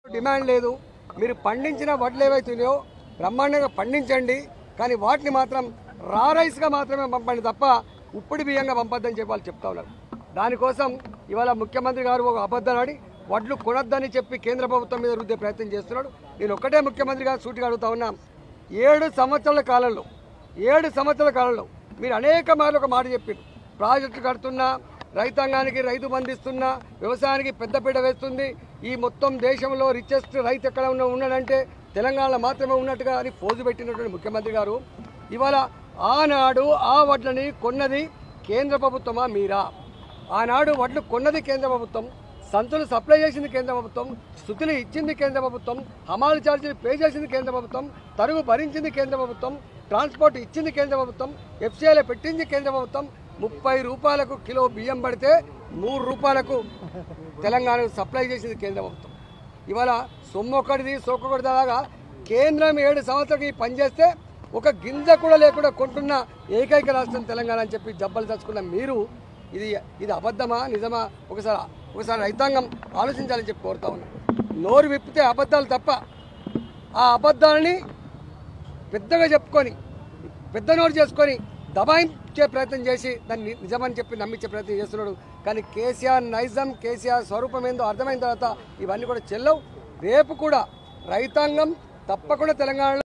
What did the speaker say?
demand లేదు మీరు పండించిన వడ్లు ఏవైతున్నాయో బ్రహ్మాండంగా పండించండి కానీ వాటిని మాత్రం రా రైస్గా మాత్రమే పంపండి తప్ప ఉప్పుడు బియ్యంగా పంపొద్దని చెప్పి వాళ్ళు చెప్తా ఉన్నారు దానికోసం ఇవాళ ముఖ్యమంత్రి గారు ఒక అబద్ధం ఆడి వడ్లు కొనొద్దని చెప్పి కేంద్ర ప్రభుత్వం మీద రుద్దే ప్రయత్నం చేస్తున్నాడు నేను ఒక్కటే ముఖ్యమంత్రి గారు సూటిగా అడుగుతా ఉన్నా ఏడు సంవత్సరాల కాలంలో ఏడు సంవత్సరాల కాలంలో మీరు అనేక మార్లు ఒక మాట చెప్పారు ప్రాజెక్టులు కడుతున్నా రైతాంగానికి రైతు బంధిస్తున్నా వ్యవసాయానికి పెద్దపీట వేస్తుంది ఈ మొత్తం దేశంలో రిచెస్ట్ రైతు ఎక్కడ ఉన్న ఉన్నాడంటే తెలంగాణలో మాత్రమే ఉన్నట్టుగా అని పోజు పెట్టినటువంటి ముఖ్యమంత్రి గారు ఇవాళ ఆనాడు ఆ వడ్లని కొన్నది కేంద్ర ప్రభుత్వమా మీరా ఆనాడు వడ్లు కొన్నది కేంద్ర ప్రభుత్వం సంచులు సప్లై చేసింది కేంద్ర ప్రభుత్వం స్థుతులు ఇచ్చింది కేంద్ర ప్రభుత్వం హమాలు ఛార్జీలు పే చేసింది కేంద్ర ప్రభుత్వం తరుగు భరించింది కేంద్ర ప్రభుత్వం ట్రాన్స్పోర్ట్ ఇచ్చింది కేంద్ర ప్రభుత్వం ఎఫ్సీఐలో పెట్టింది కేంద్ర ప్రభుత్వం ముప్పై రూపాయలకు కిలో బియ్యం పడితే మూడు రూపాయలకు తెలంగాణకు సప్లై చేసింది కేంద్ర ప్రభుత్వం ఇవాళ సొమ్ము ఒకటిది సోకొకటిదాగా కేంద్రం ఏడు సంవత్సరాలకి పనిచేస్తే ఒక గింజ కూడా లేకుండా కొంటున్న ఏకైక రాష్ట్రం తెలంగాణ అని చెప్పి జబ్బలు తెచ్చుకున్న మీరు ఇది ఇది అబద్ధమా నిజమా ఒకసారి ఒకసారి రైతాంగం ఆలోచించాలని చెప్పి కోరుతా ఉన్నా నోరు విప్పితే అబద్ధాలు తప్ప ఆ అబద్ధాలని పెద్దగా చెప్పుకొని పెద్ద నోరు చేసుకొని దబాయించే ప్రయత్నం చేసి దాన్ని నిజమని చెప్పి నమ్మించే ప్రయత్నం చేస్తున్నాడు కానీ కేసీఆర్ నైజం కేసీఆర్ స్వరూపం ఏందో అర్థమైన తర్వాత ఇవన్నీ కూడా చెల్లవు రేపు కూడా రైతాంగం తప్పకుండా తెలంగాణలో